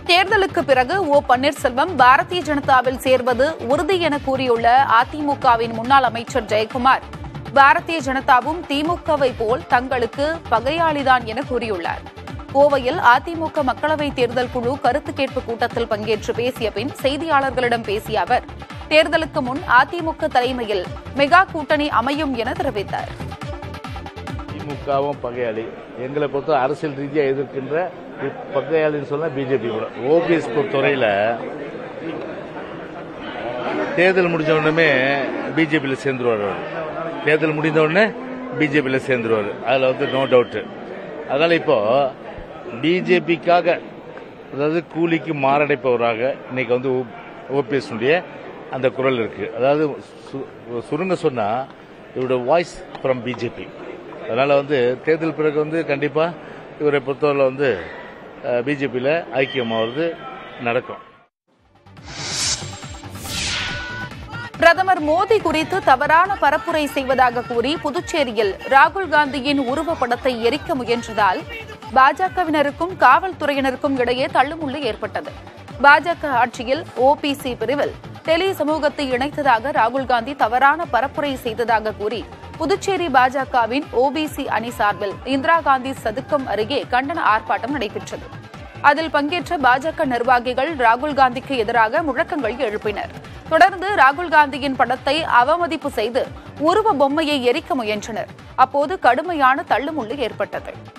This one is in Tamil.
தேர்தலுக்கு பிறகு ஓ பன்னீர்செல்வம் பாரதிய ஜனதாவில் சேர்வது உறுதி என கூறியுள்ள அதிமுகவின் முன்னாள் அமைச்சர் ஜெயக்குமார் பாரதிய ஜனதாவும் திமுகவை போல் தங்களுக்கு பகையாளிதான் என கூறியுள்ளார் கோவையில் அதிமுக மக்களவைத் தேர்தல் குழு கருத்து கேட்பு கூட்டத்தில் பங்கேற்று பேசிய பின் செய்தியாளர்களிடம் பேசிய அவர் தேர்தலுக்கு முன் அதிமுக தலைமையில் மெகா கூட்டணி அமையும் என தெரிவித்தார் திமுகவும் பகையாளி எங்களை பொறுத்த அரசியல் ரீதியாக எதிர்க்கின்ற பகையாளின்னு சொன்னா பிஜேபி கூட ஓபிஎஸ் பொறுத்தவரையில் தேர்தல் முடிஞ்ச உடனே பிஜேபியில் சேர்ந்துருவார் அவர் தேர்தல் முடிந்த உடனே பிஜேபியில் சேர்ந்துருவார் அதில் வந்து நோ டவுட்டு அதனால் இப்போ பிஜேபிக்காக அதாவது கூலிக்கு மாரடைப்பவராக இன்னைக்கு வந்து ஓபிஎஸ் அந்த குரல் இருக்கு அதாவது சு- சுருங்க சொன்னா இவரோட வாய்ஸ் ஃப்ரம் பிஜேபி அதனால வந்து தேர்தல் பிறகு வந்து கண்டிப்பா இவரை பொறுத்தவரை வந்து பிஜேபியில் ஐக்கியமாவது நடக்கும் பிரதமர் மோடி குறித்து தவறான பரப்புரை செய்வதாக கூறி புதுச்சேரியில் ராகுல் காந்தியின் உருவப்படத்தை எரிக்க முயன்றதால் பாஜகவினருக்கும் காவல்துறையினருக்கும் இடையே தள்ளுமுள்ளு ஏற்பட்டது பாஜக ஆட்சியில் ஓபிசி பிரிவில் டெலி சமூகத்தை இணைத்ததாக ராகுல் காந்தி தவறான பரப்புரை செய்ததாக கூறி புதுச்சேரி பாஜகவின் ஓபிசி அணி சார்பில் இந்திரா காந்தி சதுக்கம் அருகே கண்டன ஆர்ப்பாட்டம் நடைபெற்றது அதில் பங்கேற்ற பாஜக நிர்வாகிகள் ராகுல் காந்திக்கு எதிராக முழக்கங்கள் எழுப்பினர் தொடர்ந்து ராகுல் காந்தியின் படத்தை அவமதிப்பு செய்து உருவ பொம்மையை எரிக்க முயன்றனர் அப்போது கடுமையான தள்ளுமுள்ளு ஏற்பட்டது